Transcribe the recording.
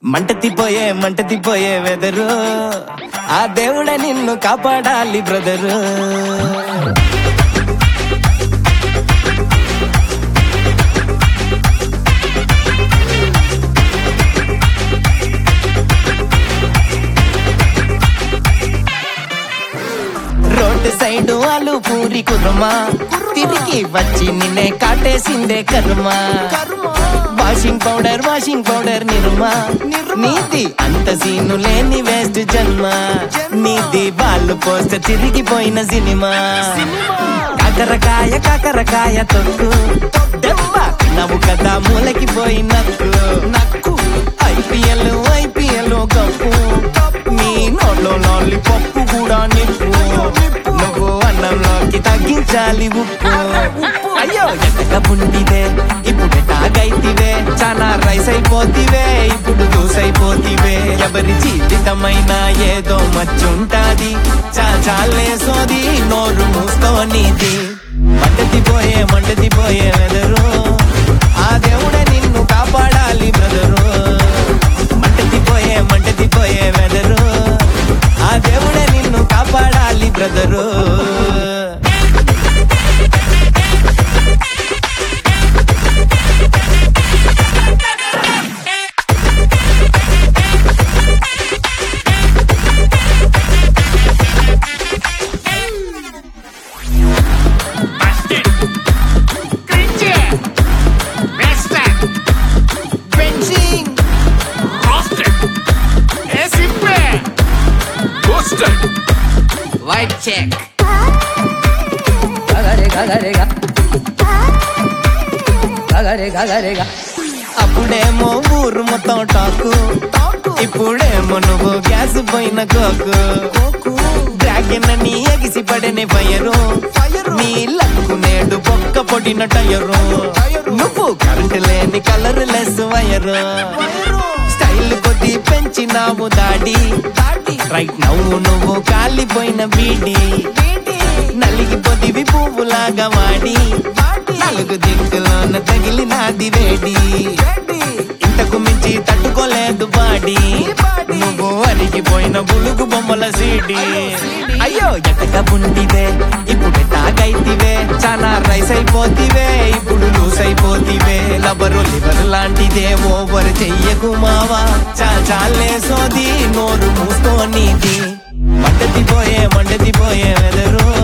మంట తిపోయే మంట తిపోయే వెదరు ఆ దేవుడే నిన్ను కాపాడాలి బ్రదరు రోడ్డు సైడ్ ఆలు పూరి కుర్మా తిరిగి వచ్చి నిన్నే కాటేసిందే కర్మ washing powder washing powder Nirma నీది అంత సీను లేని వేస్ట్ జన్మ నీది వాళ్ళు పోస్ట్ తిరిగిపోయిన సినిమా కాకరకాయ కాకరకాయ తొక్కు దెబ్బ నవ్వు కదా మూలకి పోయినక్కు నక్కు ఐపీఎల్ ఐపీఎల్ కప్పు నీ నోట్లో లాలి పప్పు కూడా నిప్పు నువ్వు అన్నంలోకి తగ్గించాలి ఉప్పు అయ్యో ఎంతగా పుండివే ఇప్పుడు తాగైతివే చాలా రైస్ అయిపోతివే ఇప్పుడు లూస్ అయిపోతివే ఎవరి జీవితమైనా ఏదో మచ్చుంటాది చా చాలే సోది నోరు మూసుకోనిది మంటది పోయే మంటది పోయే వెదరు ఆ దేవుడే నిన్ను కాపాడాలి బ్రదరు మంటది పోయే మంటది పోయే వెదరు ఆ దేవుడే నిన్ను కాపాడాలి brother Cringe! Western! Benching Roasted! ఏ సిప్పే Toasted! వైట్ చెక్ గగరే గగరేగా గగరే గగరేగా అప్పుడేమో ఊరు మొత్తం టాకు ఇప్పుడేమో నువ్వు గ్యాస్ పోయిన కోకు డ్రాగన్ అని ఎగిసి పడని ఫైరు నీ లక్కు నేడు బొక్క పొడిన టయరు నువ్వు కరెంట్ లేని కలర్ లెస్ వైరు స్టైల్ కొద్ది పెంచినావు దాడి రైట్ నవ్వు నువ్వు కాలిపోయిన బీడి నలిగిపోతివి పువ్వులాగా వాడి నాలుగు దిక్కులోన తగిలినాది వేడి ఇంతకు మించి తట్టుకోలేదు బాడి నువ్వు అరిగిపోయిన బులుగు బొమ్మల సీడి అయ్యో ఎటగా బుండివే ఇప్పుడు తాగైతివే చాలా రైస్ అయిపోతివే ఇప్పుడు లూస్ అయిపోతివే లబరు లివర్ లాంటిదే ఓవర్ చెయ్యకు మావా చా చాలే సోది నోరు మూసుకోనిది మంటది పోయే మంటది పోయే వెదరు